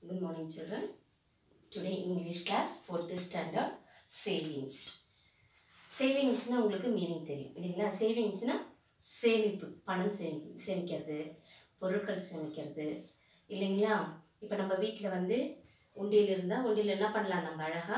Good morning, children. Today English class, fourth standard, savings. சேவிங்ஸ்னால் உங்களுக்கு meaning தெரியும் இல்லைங்களா சேவிங்ஸ்னால் சேமிப்பு பணம் சேமி சேமிக்கிறது பொருட்கள் சேமிக்கிறது இல்லைங்களா இப்போ நம்ம வீட்டில் வந்து உண்டியல் இருந்தால் உண்டியல் என்ன பண்ணலாம் நம்ம அழகாக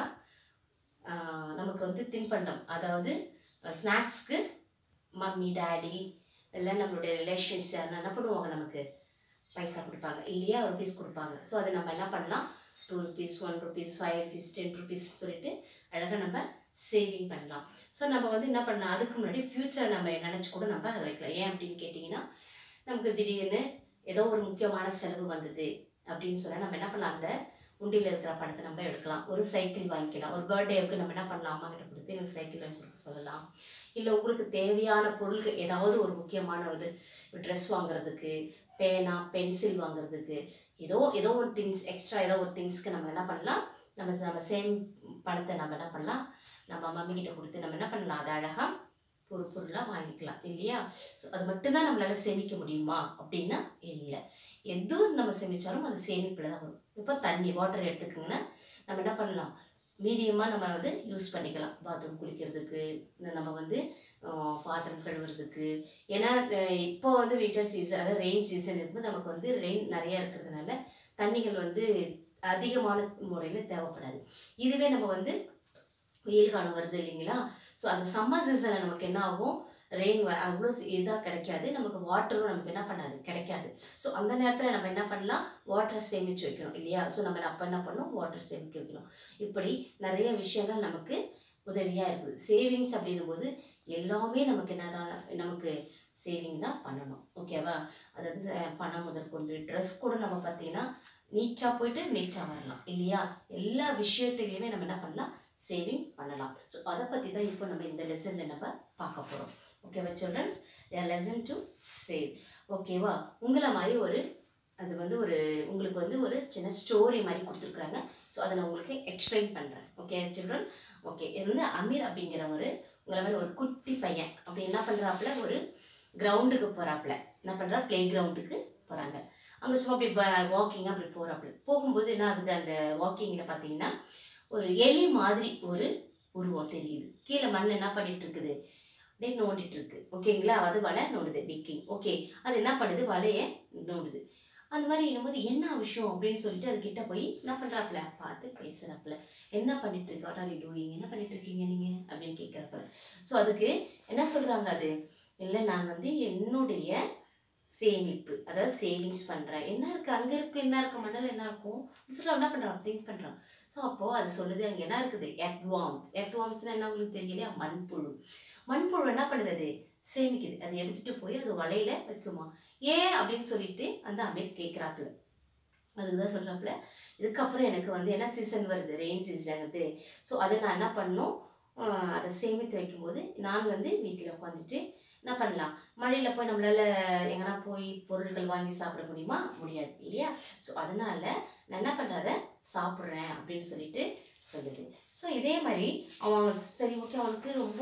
நமக்கு வந்து தின்பண்டம் அதாவது ஸ்நாக்ஸ்க்கு மம்மி டாடி இல்லை நம்மளுடைய ரிலேஷன்ஸ் அதெல்லாம் என்ன பண்ணுவாங்க நமக்கு பைசா கொடுப்பாங்க இல்லையா ருபீஸ் கொடுப்பாங்க ஸோ அதை நம்ம என்ன பண்ணலாம் two rupees one rupees five rupees ten rupees சொல்லிட்டு அழகாக நம்ம சேவிங் பண்ணலாம் ஸோ நம்ம வந்து என்ன பண்ணலாம் அதுக்கு முன்னாடி ஃப்யூச்சர் நம்ம நினச்சி கூட நம்ம அதை வைக்கலாம் ஏன் அப்படின்னு கேட்டிங்கன்னா நமக்கு திடீர்னு ஏதோ ஒரு முக்கியமான செலவு வந்தது அப்படின்னு சொன்னால் நம்ம என்ன பண்ணலாம் அந்த உண்டியில் இருக்கிற பணத்தை நம்ம எடுக்கலாம் ஒரு சைக்கிள் வாங்கிக்கலாம் ஒரு பர்த்டேவுக்கு நம்ம என்ன பண்ணலாம் அம்மா கிட்ட கொடுத்து எனக்கு சைக்கிள் வாங்கி கொடுக்க சொல்லலாம் இல்லை உங்களுக்கு தேவையான பொருட்கள் ஏதாவது ஒரு முக்கியமான இது ட்ரெஸ் வாங்குறதுக்கு பேனா பென்சில் வாங்குறதுக்கு ஏதோ ஏதோ ஒரு திங்ஸ் எக்ஸ்ட்ரா ஏதோ ஒரு திங்ஸ்க்கு நம்ம என்ன பண்ணலாம் நம்ம நம்ம சேம் பணத்தை நம்ம என்ன பண்ணலாம் நம்ம மம்மி கிட்ட கொடுத்து நம்ம என்ன பண்ணலாம் அதை அழகாக ஒரு பொருளாக வாங்கிக்கலாம் இல்லையா ஸோ அது மட்டும்தான் நம்மளால் சேமிக்க முடியுமா அப்படின்னா இல்லை எதுவும் நம்ம சேமித்தாலும் அது சேமிப்பில் தான் வரும் இப்போ தண்ணி வாட்டர் எடுத்துக்கோங்கன்னா நம்ம என்ன பண்ணலாம் மீடியமாக நம்ம வந்து யூஸ் பண்ணிக்கலாம் பாத்ரூம் குளிக்கிறதுக்கு இந்த நம்ம வந்து ஆஹ், பாத்திரம் கழுவுறதுக்கு ஏன்னா அஹ், இப்போ வந்து வின்டர் சீசன் அதாவது ரெயின் சீசன் இருக்கும்போது நமக்கு வந்து ரெயின் நிறைய இருக்கிறதுனால தண்ணிகள் வந்து அதிகமான முறையில் தேவைப்படாது இதுவே நம்ம வந்து வெயில் காலம் வருது இல்லைங்களா ஸோ அந்த சம்மர் சீசனில் நமக்கு என்ன ஆகும் ரெயின் அவ்வளோ இதாக கிடைக்காது நமக்கு வாட்டரும் நமக்கு என்ன பண்ணாது கிடைக்காது ஸோ அந்த நேரத்தில் நம்ம என்ன பண்ணலாம் வாட்டரை சேமித்து வைக்கணும் இல்லையா ஸோ நம்ம அப்போ என்ன பண்ணணும் வாட்டர் சேமிக்க வைக்கணும் இப்படி நிறைய விஷயங்கள் நமக்கு உதவியாக இருக்குது சேவிங்ஸ் அப்படின்னும் போது எல்லாமே நமக்கு என்னதான் நமக்கு சேவிங் தான் பண்ணணும் ஓகேவா அதாவது அஹ், பணம் முதற்கொண்டு ட்ரெஸ் கூட நம்ம பார்த்தீங்கன்னா நீட்டாக போயிட்டு நீட்டாக வரலாம் இல்லையா எல்லா விஷயத்துலையுமே நம்ம என்ன பண்ணலாம் சேவிங் பண்ணலாம் ஸோ அதை பற்றி தான் இப்போ நம்ம இந்த லெசனில் நம்ம பார்க்க போகிறோம் ஓகேவா சில்ட்ரன்ஸ் லெசன் டு சேவ் ஓகேவா உங்களை மாதிரி ஒரு அது வந்து ஒரு உங்களுக்கு வந்து ஒரு சின்ன ஸ்டோரி மாதிரி கொடுத்துருக்குறாங்க ஸோ அதை நான் உங்களுக்கு எக்ஸ்பிளைன் பண்ணுறேன் ஓகே சில்ட்ரன் ஓகே இது வந்து அமீர் அப்படிங்கிற ஒரு உங்களை மாதிரி ஒரு குட்டி பையன் அப்படி என்ன பண்ணுறாப்புல ஒரு கிரவுண்டுக்கு போகிறாப்புல என்ன பண்ணுறா ப்ளே கிரவுண்டுக்கு போகிறாங்க அங்கே சும்மா அப்படி வாக்கிங்காக அப்படி போகிறாப்புல போகும்போது என்ன ஆகுது அந்த வாக்கிங்கில் பார்த்தீங்கன்னா ஒரு எலி மாதிரி ஒரு உருவம் தெரியுது கீழே மண் என்ன பண்ணிட்டு இருக்குது அப்படியே நோண்டிட்டு இருக்கு ஓகேங்களா அது வலை நோண்டுது டிக்கிங் ஓகே அது என்ன பண்ணுது வலையை நோண்டுது அந்த மாதிரி என்னும்போது என்ன விஷயம் அப்படின்னு சொல்லிட்டு அது கிட்ட போய் என்ன பண்ணுறாப்புல பார்த்து பேசுகிறாப்புல என்ன பண்ணிட்டு இருக்க வாட் ஆர் யூ டூயிங் என்ன பண்ணிட்டு இருக்கீங்க நீங்கள் அப்படின்னு கேட்குறப்ப ஸோ அதுக்கு என்ன சொல்கிறாங்க அது இல்லை நான் வந்து என்னுடைய சேமிப்பு அதாவது சேவிங்ஸ் பண்ணுறேன் என்ன இருக்குது அங்கே இருக்குது என்ன இருக்குது மண்ணில் என்ன இருக்கும் சொல்லி அவன் என்ன பண்ணுறான் திங்க் பண்ணுறான் ஸோ அப்போது அது சொல்லுது அங்கே என்ன இருக்குது எர்த்வாம்ஸ் எர்த்வாம்ஸ்னால் என்ன உங்களுக்கு தெரியலையா மண்புழு மண்புழு என்ன பண்ணுது அது சேமிக்குது அது எடுத்துகிட்டு போய் அது வலையில வைக்குமா ஏன் அப்படின்னு சொல்லிட்டு அந்த அமீர் கேட்குறாப்புல அதுக்கு தான் சொல்கிறாப்புல இதுக்கப்புறம் எனக்கு வந்து என்ன சீசன் வருது ரெயின் சீசன் வருது ஸோ அதை நான் என்ன பண்ணணும் ஆஹ் அதை சேமித்து வைக்கும்போது நான் வந்து வீட்டில் உட்காந்துட்டு என்ன பண்ணலாம் மழையில் போய் நம்மளால் எங்கன்னா போய் பொருட்கள் வாங்கி சாப்பிட முடியுமா முடியாது இல்லையா ஸோ அதனால் நான் என்ன பண்ணுறத சாப்பிட்றேன் அப்படின்னு சொல்லிட்டு சொல்லுது ஸோ இதே மாதிரி அவன் சரி ஓகே அவனுக்கு ரொம்ப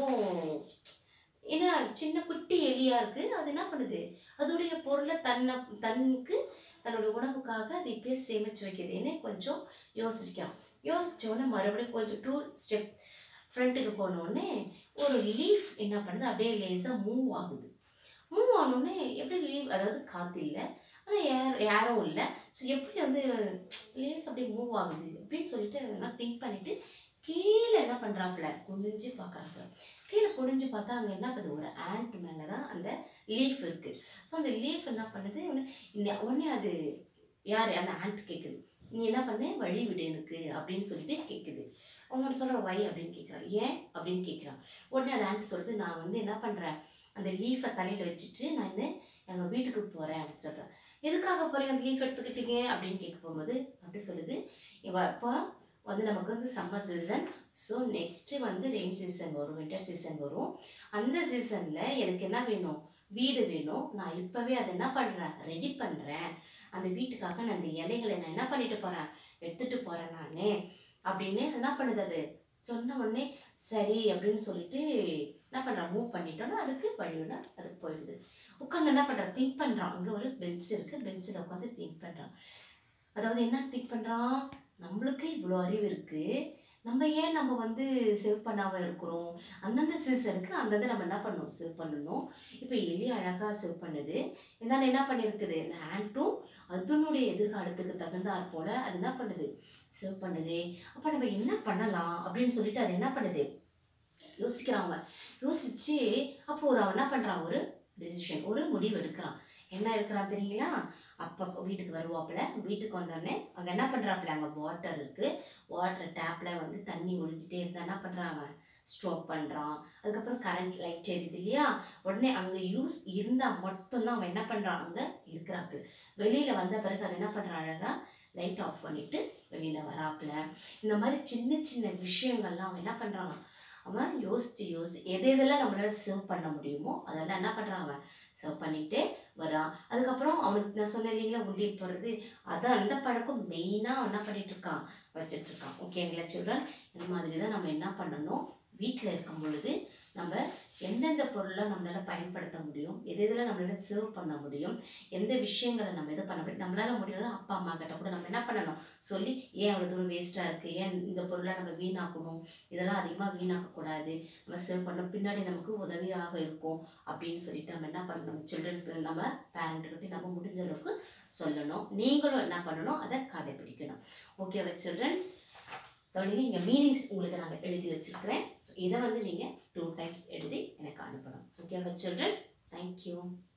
ஏன்னா சின்ன குட்டி எலியாக இருக்குது அது என்ன பண்ணுது அதோடைய பொருளை தன்னை தன்னுக்கு தன்னோட உணவுக்காக அது இப்பயே சேமித்து வைக்கிறதுன்னு கொஞ்சம் யோசிக்கிறான் யோசிச்ச உடனே மறுபடியும் கொஞ்சம் டூ ஸ்டெப் ஃப்ரண்ட்டுக்கு போனோடனே ஒரு லீஃப் என்ன பண்ணுது அப்படியே லேசாக மூவ் ஆகுது மூவ் ஆனோடனே எப்படி லீவ் அதாவது காற்று இல்லை ஆனால் ஏர் ஏரும் இல்லை ஸோ எப்படி வந்து லேஸ் அப்படியே மூவ் ஆகுது அப்படின்னு சொல்லிட்டு நான் திங்க் பண்ணிவிட்டு கீழே என்ன பண்ணுறாப்புல குனிஞ்சு பார்க்குறாப்புல கீழே குனிஞ்சு பார்த்தா அங்கே என்ன பண்ணுது ஒரு ஆண்ட் மேலே தான் அந்த லீஃப் இருக்குது ஸோ அந்த லீஃப் என்ன பண்ணுது உடனே- உடனே அது யார் அந்த ஆண்ட் கேட்குது நீ என்ன பண்ண வழி விடு எனக்கு அப்படின்னு சொல்லிட்டு கேட்குது அவங்க சொல்கிற வை அப்படின்னு கேட்குறான் ஏன் அப்படின்னு கேட்குறான் உடனே அந்த ஆண்ட் சொல்லுது நான் வந்து என்ன பண்ணுறேன் அந்த லீஃபை தலையில் வச்சுட்டு நான் என்ன எங்கள் வீட்டுக்கு போகிறேன் அப்படின்னு சொல்கிறேன் எதுக்காக போகிறேன் அந்த லீஃப் எடுத்துக்கிட்டீங்க அப்படின்னு கேட்க போகும்போது அப்படி சொல்லுது இவ அப்போ வந்து நமக்கு வந்து சம்மர் சீசன் ஸோ நெக்ஸ்ட்டு வந்து ரெயின் சீசன் வரும் வின்டர் சீசன் வரும் அந்த சீசனில் எனக்கு என்ன வேணும் வீடு வேணும் நான் இப்போவே அதை என்ன பண்ணுறேன் ரெடி பண்ணுறேன் அந்த வீட்டுக்காக நான் அந்த இலைகளை நான் என்ன பண்ணிட்டு போகிறேன் எடுத்துகிட்டு போகிறேன் நான் அப்படின்னு என்ன பண்ணுது அது சொன்ன உடனே சரி அப்படின்னு சொல்லிட்டு என்ன பண்ணுறான் மூவ் பண்ணிட்டோன்னா அதுக்கு வழியோட அதுக்கு போயிடுது உட்காந்து என்ன பண்ணுறான் திங்க் பண்ணுறான் அங்கே ஒரு பெஞ்ச் இருக்குது பெஞ்சில் உட்காந்து திங்க் பண்ணுறான் அதாவது என்ன திங்க் பண்ணுறான் நம்மளுக்கு இவ்வளோ அறிவு இருக்குது நம்ம ஏன் நம்ம வந்து சேவ் பண்ணாமல் இருக்கிறோம் அந்தந்த சீசனுக்கு அந்தந்த நம்ம என்ன பண்ணணும் சேவ் பண்ணணும் இப்போ எலி அழகாக சேவ் பண்ணுது இருந்தாலும் என்ன பண்ணியிருக்குது இந்த ஹேண்டும் அதனுடைய எதிர்காலத்துக்கு தகுந்தாற் போல அது என்ன பண்ணுது சேவ் பண்ணுது அப்போ நம்ம என்ன பண்ணலாம் அப்படின்னு சொல்லிட்டு அது என்ன பண்ணுது யோசிக்கிறாங்க யோசிச்சு அப்போ ஒரு அவன் என்ன பண்ணுறான் ஒரு டிசிஷன் ஒரு முடிவு எடுக்கிறான் என்ன எடுக்கிறான் தெரியுங்களா அப்போ வீட்டுக்கு வருவாப்புல வீட்டுக்கு வந்தோடனே அங்கே என்ன பண்ணுறாப்புல அங்கே வாட்டர் இருக்குது வாட்டர் டேப்பில் வந்து தண்ணி ஒழிஞ்சிட்டே இருந்தால் என்ன பண்ணுறாங்க ஸ்டாப் பண்ணுறான் அதுக்கப்புறம் கரண்ட் லைட் எரியுது இல்லையா உடனே அங்கே யூஸ் இருந்தால் மட்டும்தான் அவன் என்ன பண்ணுறான் அங்கே இருக்கிறாப்புல வெளியில் வந்த பிறகு அது என்ன பண்ணுறான் அழகாக லைட் ஆஃப் பண்ணிவிட்டு வெளியில் வராப்புல இந்த மாதிரி சின்ன சின்ன விஷயங்கள்லாம் அவன் என்ன பண்ணுறான் அவன் யோசித்து யோசி எது எதெல்லாம் நம்மளால சர்வ் பண்ண முடியுமோ அதெல்லாம் என்ன பண்ணுறான் அவன் சர்வ் பண்ணிகிட்டே வரான் அதுக்கப்புறம் அவனுக்கு நான் சொன்னேன் இல்லைங்களா உண்டியல் போடுறது அதை அந்த பழக்கம் மெயினாக அவன் என்ன பண்ணிட்டு இருக்கான் வச்சிட்டு இருக்கான் ஓகேங்களா சில்ட்ரன் இந்த மாதிரி தான் நம்ம என்ன பண்ணணும் வீட்டில் இருக்கும் பொழுது நம்ம எந்தெந்த பொருளை நம்மளால் பயன்படுத்த முடியும் எது எதில் நம்மளால சர்வ் பண்ண முடியும் எந்த விஷயங்களை நம்ம இது பண்ண முடியும் நம்மளால முடியல அப்பா அம்மா கிட்ட கூட நம்ம என்ன பண்ணணும் சொல்லி ஏன் அவ்வளோ தூரம் வேஸ்ட்டாக இருக்குது ஏன் இந்த பொருளை நம்ம வீணாக்கணும் இதெல்லாம் அதிகமாக வீணாக்கக்கூடாது நம்ம சர்வ் பண்ண பின்னாடி நமக்கு உதவியாக இருக்கும் அப்படின்னு சொல்லிட்டு நம்ம என்ன பண்ணணும் நம்ம சில்ட்ரன் நம்ம பேரண்ட்டுக்கிட்ட நம்ம முடிஞ்ச அளவுக்கு சொல்லணும் நீங்களும் என்ன பண்ணணும் அதை கடைபிடிக்கணும் ஓகேவா சில்ட்ரன்ஸ் கவனிங்க இங்கே மீனிங்ஸ் உங்களுக்கு நாங்கள் எழுதி வச்சிருக்கிறேன் ஸோ இதை வந்து நீங்கள் டூ டைம்ஸ் எழுதி எனக்கு அனுப்பணும் ஓகேவா சில்ட்ரன்ஸ் தேங்க்யூ